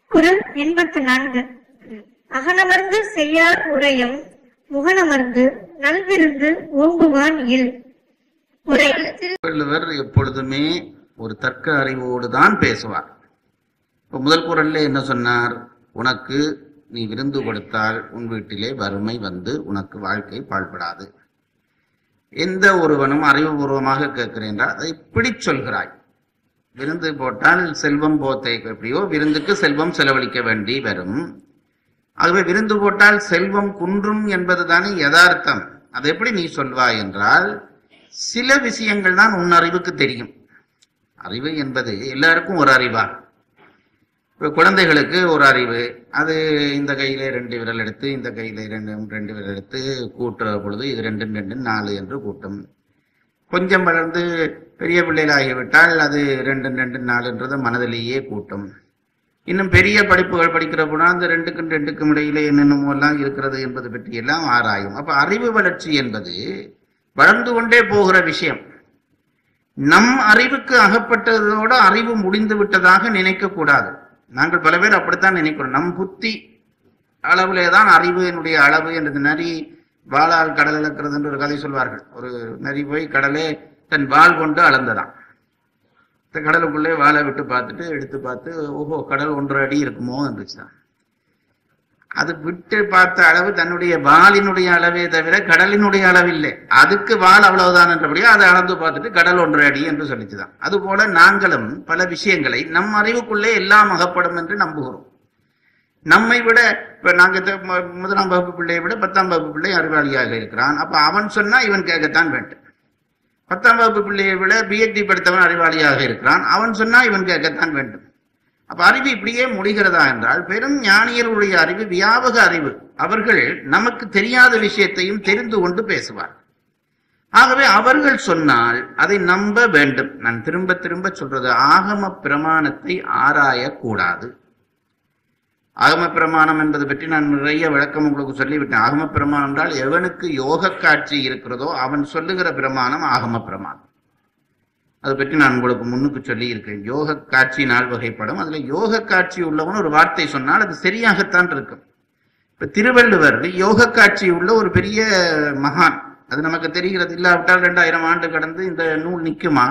குரல் எண்பத்தி நான்கு அகனமர்ந்து செய்யார் உரையும் முகனமர்ந்து நல்விருந்து ஓங்குவான் இல் உரை திருவள்ளுவர் எப்பொழுதுமே ஒரு தர்க்க அறிவோடு தான் பேசுவார் இப்ப முதல் குரல்ல என்ன சொன்னார் உனக்கு நீ விருந்து கொடுத்தால் உன் வீட்டிலே வறுமை வந்து உனக்கு வாழ்க்கை பாழ்படாது எந்த ஒருவனும் அறிவுபூர்வமாக கேட்கிறேன் என்றால் அதை இப்படி சொல்கிறாய் விருந்து போட்டால் செல்வம் போத்தை எப்படியோ விருந்துக்கு செல்வம் செலவழிக்க வேண்டி வரும் ஆகவே விருந்து போட்டால் செல்வம் குன்றும் என்பதுதானே யதார்த்தம் அது எப்படி நீ சொல்வாய் என்றால் சில விஷயங்கள் தான் உன் அறிவுக்கு தெரியும் அறிவு என்பது எல்லாருக்கும் ஒரு அறிவா இப்ப குழந்தைகளுக்கு ஒரு அறிவு அது இந்த கையில ரெண்டு விரல் எடுத்து இந்த கையில ரெண்டு ரெண்டு விரல் எடுத்து கூட்டுற பொழுது இது ரெண்டு ரெண்டு நாலு என்று கூட்டும் கொஞ்சம் வளர்ந்து பெரிய பிள்ளைகளாகிவிட்டால் அது ரெண்டு ரெண்டு நாலுன்றத மனதிலேயே கூட்டும் இன்னும் பெரிய படிப்புகள் படிக்கிற போனா அந்த ரெண்டுக்கும் ரெண்டுக்கும் இடையில என்னென்னமோ எல்லாம் இருக்கிறது என்பது பற்றி எல்லாம் ஆராயும் அப்ப அறிவு வளர்ச்சி என்பது வளர்ந்து கொண்டே போகிற விஷயம் நம் அறிவுக்கு அகப்பட்டதோட அறிவு முடிந்து விட்டதாக நினைக்க கூடாது நாங்கள் பல பேர் அப்படித்தான் நினைக்கிறோம் நம் புத்தி அளவிலே தான் அறிவு என்னுடைய அளவு என்றது நரி வாளால் கடல் அளக்கிறது என்று ஒரு கதை சொல்வார்கள் ஒரு நரி போய் கடலே தன் வாள் கொண்டு அளந்ததாம் இந்த கடலுக்குள்ளே வாழை விட்டு பார்த்துட்டு எடுத்து பார்த்து ஓஹோ கடல் ஒன்றரை அடி இருக்குமோ இருந்துச்சுதான் அது விட்டு பார்த்த அளவு தன்னுடைய வாளினுடைய அளவே தவிர கடலினுடைய அளவில்லை அதுக்கு வாள் அவ்வளவுதான் என்றபடியா அதை அளந்து பார்த்துட்டு கடல் ஒன்றரை அடி என்று சொல்லிச்சுதான் அதுபோல நாங்களும் பல விஷயங்களை நம் அறிவுக்குள்ளே எல்லாம் அகப்படும் என்று நம்புகிறோம் நம்மை விட இப்ப நாங்க இந்த மு- முதலாம் வகுப்பு பிள்ளையை விட பத்தாம் வகுப்பு பிள்ளை அறிவாளியாக இருக்கிறான் அப்ப அவன் சொன்னா இவன் கேட்கத்தான் வேண்டும் பத்தாம் வகுப்பு பிள்ளையை விட பிஎச்டி படித்தவன் அறிவாளியாக இருக்கிறான் அவன் சொன்னா இவன் கேட்கத்தான் வேண்டும் அப்ப அறிவு இப்படியே முடிகிறதா என்றால் பெரும் ஞானியருடைய அறிவு வியாபக அறிவு அவர்கள் நமக்கு தெரியாத விஷயத்தையும் தெரிந்து கொண்டு பேசுவார் ஆகவே அவர்கள் சொன்னால் அதை நம்ப வேண்டும் நான் திரும்ப திரும்ப சொல்றது ஆகம பிரமாணத்தை ஆராயக்கூடாது ஆகம பிரமாணம் என்பது பற்றி நான் நிறைய விளக்கம் உங்களுக்கு சொல்லிவிட்டேன் ஆகம பிரமாணம் என்றால் எவனுக்கு யோக காட்சி இருக்கிறதோ அவன் சொல்லுகிற பிரமாணம் ஆகம பிரமாணம் அதை பற்றி நான் உங்களுக்கு முன்னுக்கு சொல்லி இருக்கேன் யோக காட்சி நாள் வகைப்படும் அதுல யோக காட்சி உள்ளவன் ஒரு வார்த்தை சொன்னால் அது சரியாகத்தான் இருக்கும் இப்ப திருவள்ளுவர் யோக காட்சி உள்ள ஒரு பெரிய மகான் அது நமக்கு தெரிகிறது இல்லாவிட்டால் ரெண்டாயிரம் ஆண்டு கடந்து இந்த நூல் நிக்குமா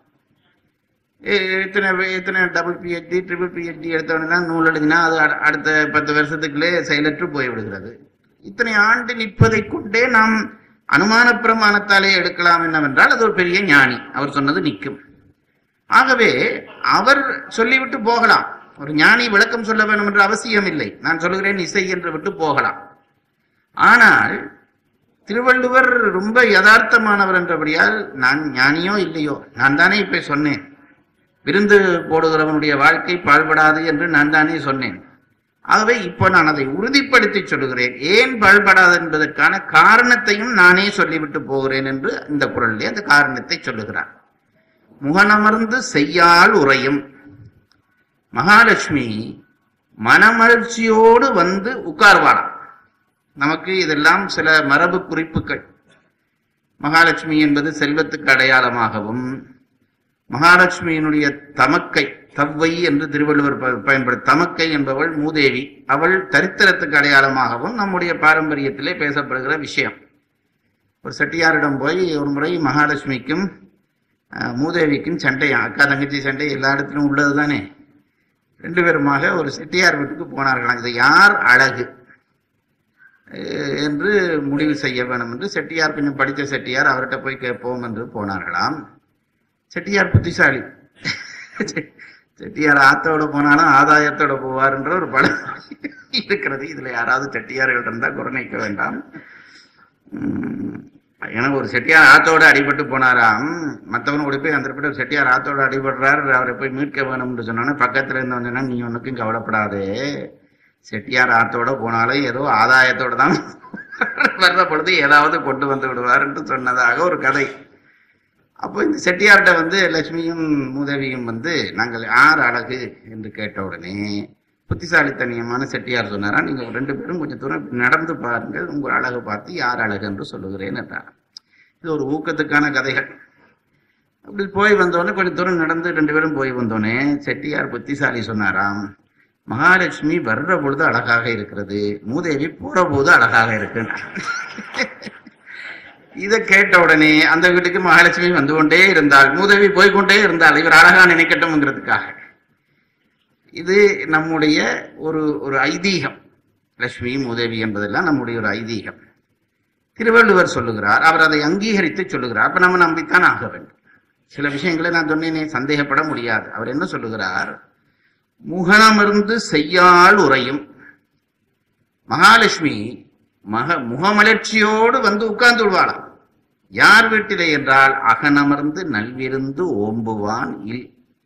எ- எத்தனை பே- எத்தனை டபுள் பிஹெச்டி ட்ரிபிள் பிஹெச்டி எடுத்தவனெல்லாம் நூல் எழுதினா அது அட- அடுத்த பத்து வருஷத்துக்குள்ளே செயலற்று போய்விடுகிறது இத்தனை ஆண்டு நிற்பதை கொண்டே நாம் அனுமான பிரமாணத்தாலே எடுக்கலாம் என்னவென்றால் அது ஒரு பெரிய ஞானி அவர் சொன்னது நிற்கும் ஆகவே அவர் சொல்லிவிட்டு போகலாம் ஒரு ஞானி விளக்கம் சொல்ல வேண்டும் என்ற அவசியம் இல்லை நான் சொல்லுகிறேன் இசை என்று விட்டு போகலாம் ஆனால் திருவள்ளுவர் ரொம்ப யதார்த்தமானவர் என்றபடியால் நான் ஞானியோ இல்லையோ நான் தானே இப்ப சொன்னேன் விருந்து போடுகிறவனுடைய வாழ்க்கை பாழ்படாது என்று நான் தானே சொன்னேன் ஆகவே இப்போ நான் அதை உறுதிப்படுத்தி சொல்லுகிறேன் ஏன் பாழ்படாது என்பதற்கான காரணத்தையும் நானே சொல்லிவிட்டு போகிறேன் என்று இந்த குரலிலே அந்த காரணத்தை சொல்லுகிறார் முகனமர்ந்து செய்யால் உரையும் மகாலட்சுமி மனமகிழ்ச்சியோடு வந்து உட்கார்வாளாம் நமக்கு இதெல்லாம் சில மரபு குறிப்புகள் மகாலட்சுமி என்பது செல்வத்துக்கு அடையாளமாகவும் மகாலட்சுமியினுடைய தமக்கை தவ்வை என்று திருவள்ளுவர் ப- பயன்படுத்த தமக்கை என்பவள் மூதேவி அவள் தரித்திரத்துக்கு அடையாளமாகவும் நம்முடைய பாரம்பரியத்திலே பேசப்படுகிற விஷயம் ஒரு செட்டியாரிடம் போய் ஒரு முறை மகாலட்சுமிக்கும் அஹ், மூதேவிக்கும் சண்டையா அக்கா தங்கச்சி சண்டை எல்லா இடத்திலும் உள்ளது தானே ரெண்டு பேருமாக ஒரு செட்டியார் வீட்டுக்கு போனார்களாம் இது யார் அழகு அஹ், என்று முடிவு செய்ய வேணும் என்று செட்டியார் கொஞ்சம் படித்த செட்டியார் அவர்கிட்ட போய் கேட்போம் என்று போனார்களாம் செட்டியார் புத்திசாலி செட்டியார் ஆத்தோட போனாலும் ஆதாயத்தோட போவார்ன்ற ஒரு படம் இருக்கிறது இதுல யாராவது செட்டியார்கள் இருந்தா குறைக்க வேண்டாம் உம், எனக்கு ஒரு செட்டியார் ஆத்தோட அடிபட்டு போனாராம் மற்றவன் ஓடி போய் அந்த ஒரு செட்டியார் ஆத்தோட அடிபடுறாரு அவரை போய் மீட்க வேணும்னு சொன்னோன்னே பக்கத்துல இருந்தவன் சொன்னா நீ ஒன்றுக்கும் கவலைப்படாதே செட்டியார் ஆத்தோட போனாலும் ஏதோ ஆதாயத்தோட தான் வர்ற பொழுது ஏதாவது கொண்டு வந்து விடுவார் என்று சொன்னதாக ஒரு கதை அப்போ இந்த செட்டியார்கிட்ட வந்து லட்சுமியும் மூதேவியும் வந்து நாங்கள் யார் அழகு என்று கேட்ட உடனே புத்திசாலித்தனியமான செட்டியார் சொன்னாரா நீங்க ரெண்டு பேரும் கொஞ்சம் தூரம் நடந்து பாருங்கள் உங்கள் அழகு பார்த்து யார் அழகு என்று சொல்லுகிறேன் என்றார் இது ஒரு ஊக்கத்துக்கான கதைகள் அப்படி போய் வந்தோடனே கொஞ்சம் தூரம் நடந்து ரெண்டு பேரும் போய் வந்தோடனே செட்டியார் புத்திசாலி சொன்னாராம் மகாலட்சுமி வர்ற பொழுது அழகாக இருக்கிறது மூதேவி போற போது அழகாக இருக்கு இதை கேட்ட உடனே அந்த வீட்டுக்கு மகாலட்சுமி வந்து கொண்டே இருந்தால் மூதேவி போய்க்கொண்டே இருந்தால் இவர் அழகா நினைக்கட்டும்ங்கிறதுக்காக இது நம்முடைய ஒரு ஒரு ஐதீகம் லட்சுமி மூதேவி என்பதெல்லாம் நம்முடைய ஒரு ஐதீகம் திருவள்ளுவர் சொல்லுகிறார் அவர் அதை அங்கீகரித்து சொல்லுகிறார் அப்ப நம்ம நம்பித்தான் ஆக வேண்டும் சில விஷயங்களை நான் சொன்னேனே சந்தேகப்பட முடியாது அவர் என்ன சொல்லுகிறார் முகனமர்ந்து செய்யால் உரையும் மகாலட்சுமி மக முகமலர்ச்சியோடு வந்து உட்கார்ந்து விடுவாளாம் யார் வீட்டிலே என்றால் அகனமர்ந்து நல்விருந்து ஓம்புவான் இல்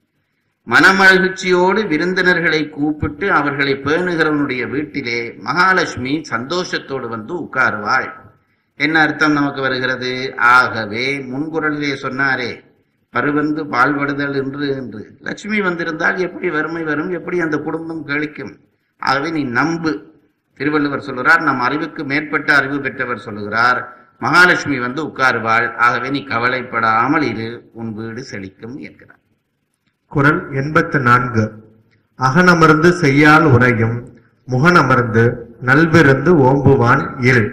மனமகிழ்ச்சியோடு விருந்தினர்களை கூப்பிட்டு அவர்களை பேணுகிறவனுடைய வீட்டிலே மகாலட்சுமி சந்தோஷத்தோடு வந்து உட்காருவாள் என்ன அர்த்தம் நமக்கு வருகிறது ஆகவே முன்குரலிலே சொன்னாரே பருவந்து பால்படுதல் என்று என்று லட்சுமி வந்திருந்தால் எப்படி வறுமை வரும் எப்படி அந்த குடும்பம் கழிக்கும் ஆகவே நீ நம்பு திருவள்ளுவர் சொல்லுகிறார் நம் அறிவுக்கு மேற்பட்ட அறிவு பெற்றவர் சொல்லுகிறார் மகாலட்சுமி வந்து உட்காருவாள் ஆகவே நீ கவலைப்படாமல் இரு உன் வீடு செழிக்கும் என்கிறார் குரல் எண்பத்து நான்கு அகனமர்ந்து செய்யால் உரையும் முகனமர்ந்து நல்விருந்து ஓம்புவான் இல்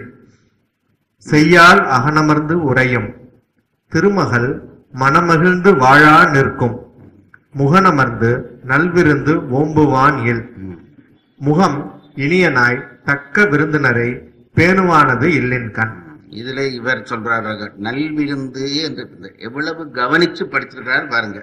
செய்யால் அகனமர்ந்து உரையும் திருமகள் மனமகிழ்ந்து வாழா நிற்கும் முகனமர்ந்து நல்விருந்து ஓம்புவான் இல் ம். முகம் இனியனாய் தக்க விருந்தினரை பேணுவானது இல்லின் கண் இதுல இவர் சொல்றாரு நல்விருந்து என்று இருக்குது. எவ்வளவு கவனிச்சு படிச்சிருக்கிறார் பாருங்க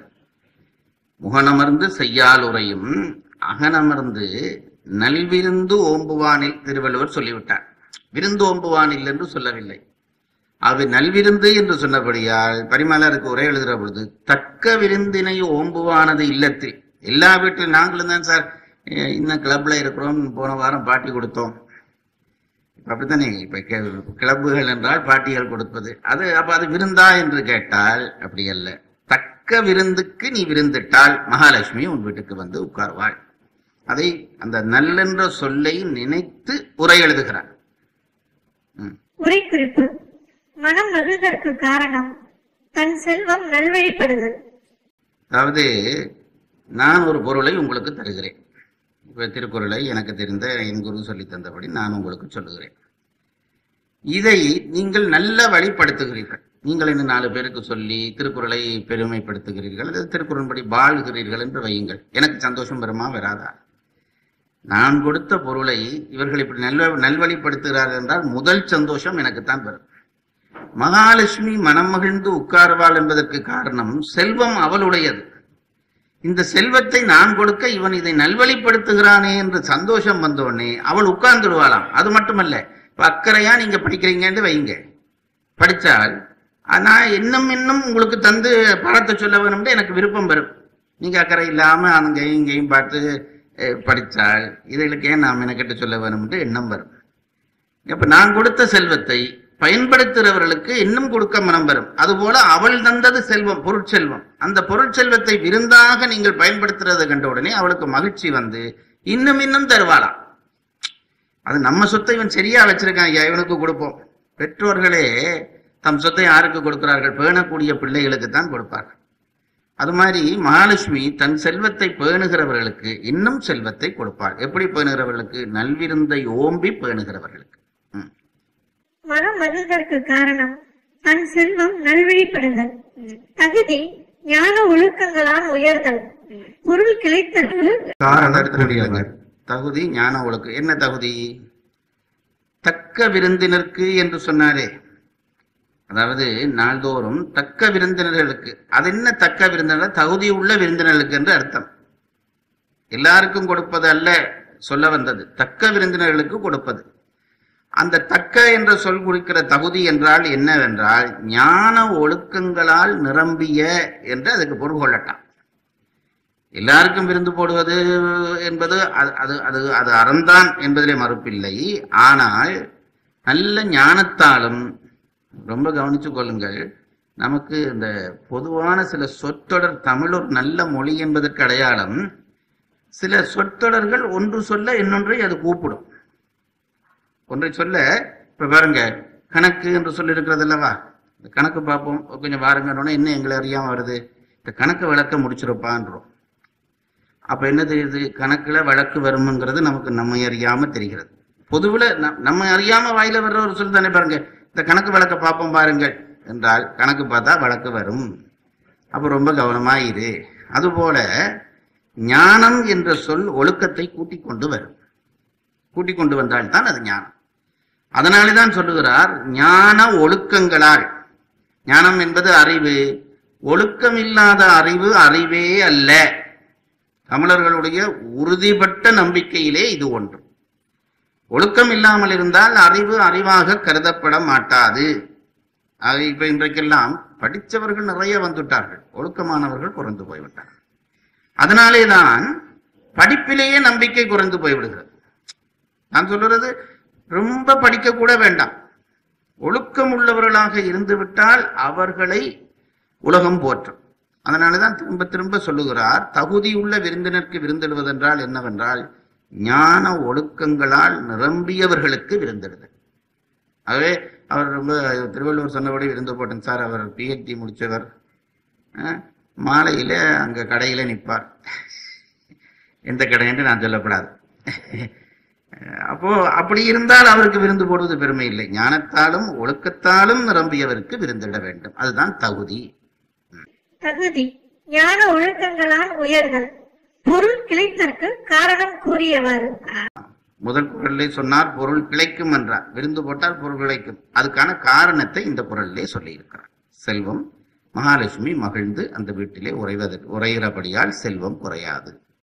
முகனமர்ந்து செய்யால் உரையும் அகனமர்ந்து நல்விருந்து ஓம்புவானில் திருவள்ளுவர் சொல்லிவிட்டார் விருந்து ஓம்புவானில் என்று சொல்லவில்லை அது நல்விருந்து என்று சொன்னபடியால் பரிமலருக்கு உரை எழுதுகிற பொழுது தக்க விருந்தினை ஓம்புவானது இல்லத்தில் எல்லா வீட்டிலும் நாங்களும் தான் சார் அஹ் இன்னும் கிளப்ல இருக்கிறோம் போன வாரம் பாட்டி கொடுத்தோம் இப்ப அப்படித்தானே இப்ப கே- கிளப்புகள் என்றால் பாட்டிகள் கொடுப்பது அது அப்ப அது விருந்தா என்று கேட்டால் அப்படி அல்ல தக்க விருந்துக்கு நீ விருந்திட்டால் மகாலட்சுமி உன் வீட்டுக்கு வந்து உட்கார்வாள் அதை அந்த நல்லென்ற சொல்லை நினைத்து உரை எழுதுகிறார் ம். உரை குறிப்பு மனம் மகிழ்தற்கு காரணம் தன் செல்வம் நல்வழிப்படுதல் அதாவது நான் ஒரு பொருளை உங்களுக்கு தருகிறேன் இப்ப திருக்குறளை எனக்கு தெரிந்த என் குரு சொல்லி தந்தபடி நான் உங்களுக்கு சொல்லுகிறேன் இதை நீங்கள் நல்ல வழிப்படுத்துகிறீர்கள் நீங்கள் இன்னும் நாலு பேருக்கு சொல்லி திருக்குறளை பெருமைப்படுத்துகிறீர்கள் அல்லது திருக்குறள்படி வாழ்கிறீர்கள் என்று வையுங்கள் எனக்கு சந்தோஷம் வருமா வராதா நான் கொடுத்த பொருளை இவர்கள் இப்படி நல்ல நல்வழிப்படுத்துகிறார்கள் என்றால் முதல் சந்தோஷம் எனக்குத்தான் வரும் மகாலட்சுமி மனம் மகிழ்ந்து உட்காருவாள் என்பதற்கு காரணம் செல்வம் அவளுடையது இந்த செல்வத்தை நான் கொடுக்க இவன் இதை நல்வழிப்படுத்துகிறானே என்று சந்தோஷம் வந்தோடனே அவள் உட்கார்ந்துடுவாளாம் அது மட்டுமல்ல இப்ப அக்கறையா நீங்க படிக்கிறீங்கன்னு வைங்க படிச்சால் ஆனா இன்னும் இன்னும் உங்களுக்கு தந்து பணத்தை சொல்ல வேணும்னு எனக்கு விருப்பம் வரும் நீங்க அக்கறை இல்லாம அங்கேயும் இங்கேயும் பார்த்து அஹ், படிச்சால் இதுகளுக்கு ஏன் நாம் எனக்கிட்ட சொல்ல வேணும்னு எண்ணம் வரும் அப்ப நான் கொடுத்த செல்வத்தை பயன்படுத்துகிறவர்களுக்கு இன்னும் கொடுக்க மனம் வரும் அதுபோல அவள் தந்தது செல்வம் பொருட்செல்வம் அந்த பொருட்செல்வத்தை விருந்தாக நீங்கள் பயன்படுத்துறதை கண்ட உடனே அவளுக்கு மகிழ்ச்சி வந்து இன்னும் இன்னும் தருவாளாம் அது நம்ம சொத்தை இவன் சரியா வச்சிருக்கான் ஐயா இவனுக்கு கொடுப்போம் பெற்றோர்களே தம் சொத்தை யாருக்கு கொடுக்கிறார்கள் பேணக்கூடிய பிள்ளைகளுக்கு தான் கொடுப்பார்கள் அது மாதிரி மகாலட்சுமி தன் செல்வத்தை பேணுகிறவர்களுக்கு இன்னும் செல்வத்தை கொடுப்பாள் எப்படி பேணுகிறவர்களுக்கு நல்விருந்தை ஓம்பி பேணுகிறவர்களுக்கு ம். மனம் மகிழ்தற்கு காரணம் தன் செல்வம் நல்வழிப்படுதல் தகுதி ஞான ஒழுக்கங்களால் உயர்தல் பொருள் கிடைத்தற்கு காரணம் கூறியவர் தகுதி ஞான ஒழுக்கு என்ன தகுதி தக்க விருந்தினருக்கு என்று சொன்னாரே அதாவது நாள்தோறும் தக்க விருந்தினர்களுக்கு அது என்ன தக்க விருந்தினர் தகுதி உள்ள விருந்தினர்களுக்கு என்று அர்த்தம் எல்லாருக்கும் கொடுப்பது அல்ல சொல்ல வந்தது தக்க விருந்தினர்களுக்கு கொடுப்பது அந்த தக்க என்ற சொல் குறிக்கிற தகுதி என்றால் என்னவென்றால் ஞான ஒழுக்கங்களால் நிரம்பிய என்று அதுக்கு பொருள் கொள்ளட்டாம் எல்லாருக்கும் விருந்து போடுவது என்பது அது அது அது அது அறந்தான் என்பதிலே மறுப்பில்லை ஆனால் நல்ல ஞானத்தாலும் ரொம்ப கவனிச்சு கொள்ளுங்கள் நமக்கு இந்த பொதுவான சில சொற்றொடர் தமிழ் ஒரு நல்ல மொழி என்பதற்கு அடையாளம் சில சொற்றொடர்கள் ஒன்று சொல்ல இன்னொன்றை அது கூப்பிடும் ஒன்றை சொல்ல இப்ப பாருங்க கணக்கு என்று சொல்லி இருக்கிறது அல்லவா இந்த கணக்கு பார்ப்போம் கொஞ்சம் பாருங்க என்ன எங்களை அறியாம வருது இந்த கணக்கு விளக்க முடிச்சிருப்பான்றோம் அப்ப என்ன தெரியுது கணக்குல வழக்கு வரும்ங்கிறது நமக்கு நம்ம அறியாம தெரிகிறது பொதுவுல ந- நம்ம அறியாம வாயில வர்ற ஒரு சொல் தானே பாருங்க இந்த கணக்கு வழக்க பார்ப்போம் பாருங்கள் என்றால் கணக்கு பார்த்தா வழக்கு வரும் அப்ப ரொம்ப கவனமா இரு அதுபோல ஞானம் என்ற சொல் ஒழுக்கத்தை கூட்டிக் கொண்டு வரும் கூட்டிக் கொண்டு வந்தால் தான் அது ஞானம் அதனாலே தான் சொல்லுகிறார் ஞான ஒழுக்கங்களால் ஞானம் என்பது அறிவு ஒழுக்கம் இல்லாத அறிவு அறிவே அல்ல தமிழர்களுடைய உறுதிப்பட்ட நம்பிக்கையிலே இது ஒன்று ஒழுக்கம் இல்லாமல் இருந்தால் அறிவு அறிவாக கருதப்பட மாட்டாது ஆக இப்ப இன்றைக்கெல்லாம் படித்தவர்கள் நிறைய வந்துட்டார்கள் ஒழுக்கமானவர்கள் குறைந்து போய்விட்டார்கள் அதனாலே தான் படிப்பிலேயே நம்பிக்கை குறைந்து போய்விடுகிறது நான் சொல்றது ரொம்ப படிக்க கூட வேண்டாம் ஒழுக்கம் உள்ளவர்களாக இருந்து விட்டால் அவர்களை உலகம் போற்றும் அதனாலதான் திரும்ப திரும்ப சொல்லுகிறார் தகுதியுள்ள விருந்தினருக்கு விருந்திடுவதென்றால் என்னவென்றால் ஞான ஒழுக்கங்களால் நிரம்பியவர்களுக்கு விருந்திடுதல் ஆகவே அவர் ரொம்ப திருவள்ளுவர் சொன்னபடி விருந்து போட்டேன் சார் அவர் பிஹெச்டி முடிச்சவர் அஹ், மாலையில அங்க கடையில நிற்பார் எந்த கடை என்று நான் சொல்லப்படாது அப்போ அப்படி இருந்தால் அவருக்கு விருந்து போடுவது பெருமை இல்லை ஞானத்தாலும் ஒழுக்கத்தாலும் நிரம்பியவருக்கு விருந்திட வேண்டும் அதுதான் தகுதி தகுதி ஞான ஒழுக்கங்களால் உயர்தல் பொருள் கிளைத்தற்கு காரணம் கூறியவாறு முதல் குரல்லே சொன்னார் பொருள் கிளைக்கும் என்றார் விருந்து போட்டால் பொருள் கிளைக்கும் அதுக்கான காரணத்தை இந்த குரல்லே சொல்லியிருக்கிறார் செல்வம் மகாலட்சுமி மகிழ்ந்து அந்த வீட்டிலே உறைவதற்கு உரைகிறபடியால் செல்வம் குறையாது